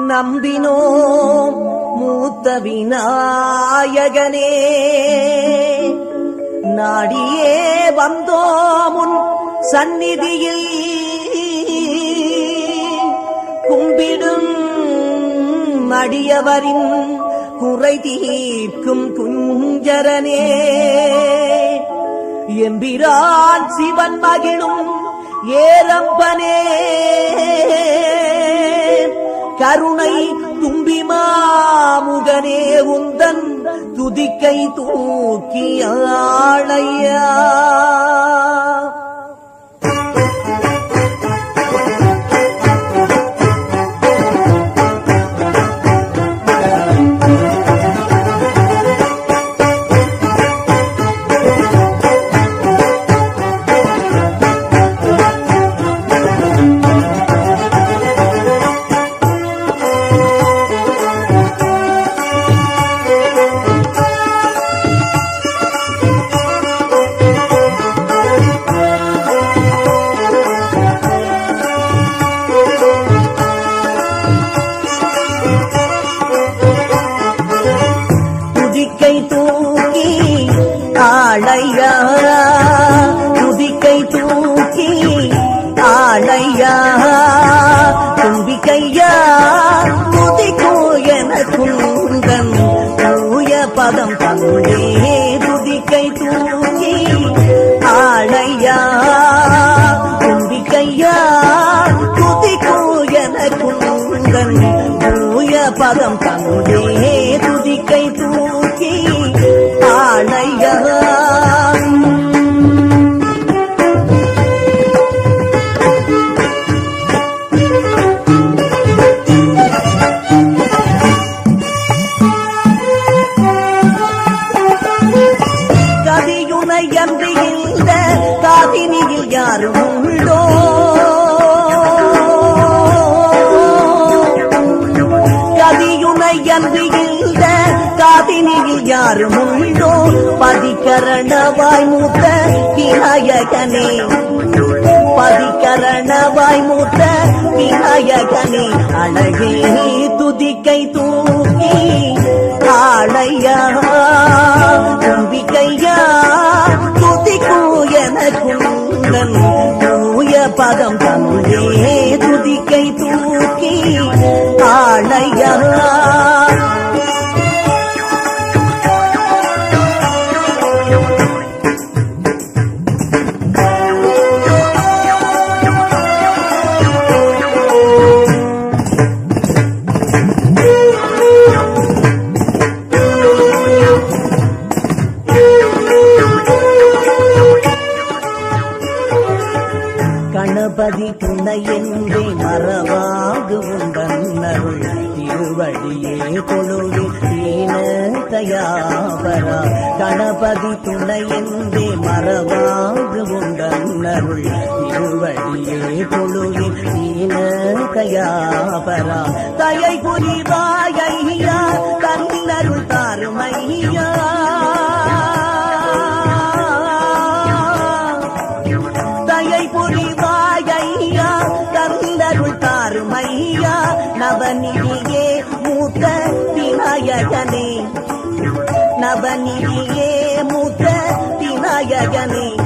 நம்பினோம் மூத்த விநாயகனே நாடியே வந்தோமுன் சந்நிதியில் கும்பிடும் அடியவரின் குறை தீர்க்கும் குஞ்சரனே எம்பிரான் சிவன் மகிழும் ஏரம்பனே கருணை தும்பி மாமுகனே உந்தன் துதிக்கை தூக்கி ஆளையா துதிக்கை தூக்கி ஆளையா துதிக்கை தூக்கி ஆளையா தும்பிக்கையா துதிக்கோ என குந்தன் தூய பதம் தந்தே துதிக்கை தூக்கி ஆளையா தும்பிக்கையா துதிக்கோ என குந்தன் தூய பதம் தந்தே துதிக்கை தூக்கி ஆளையா கதியுனை அன்று இந்த காதினியில் யாரும் உண்டோ கதியுனை அன்று இந்த காதினியில் யாரும் உண்டோ பதிக்கரணவாய் மூத்த விநாயகனே பதிக்கரணவாய் மூத்த விநாயகனே அழகே துதிக்கை தூக்கி ஆளையா தும்பிக்கையா துதிக்கூ என குந்தன் தூய பதம் தந்தே துதிக்கை தூக்கி ஆளையா கணபதி துணை என்றே மறவாகு உண்டன்னருள் திருவடியே கொழுவி தீன தயாபரா கணபதி துணை என்றே மறவாகு உண்டன்னருள் திருவடியே கொழுவி தீன தயாபரா தயை புரிவாயா கண்ணருள் தாருமையா தயை புரிவாயா தந்தருள் தாருமையா நவநிதியே மூத்த விநாயகனே நவநிதியே மூத்த விநாயகனே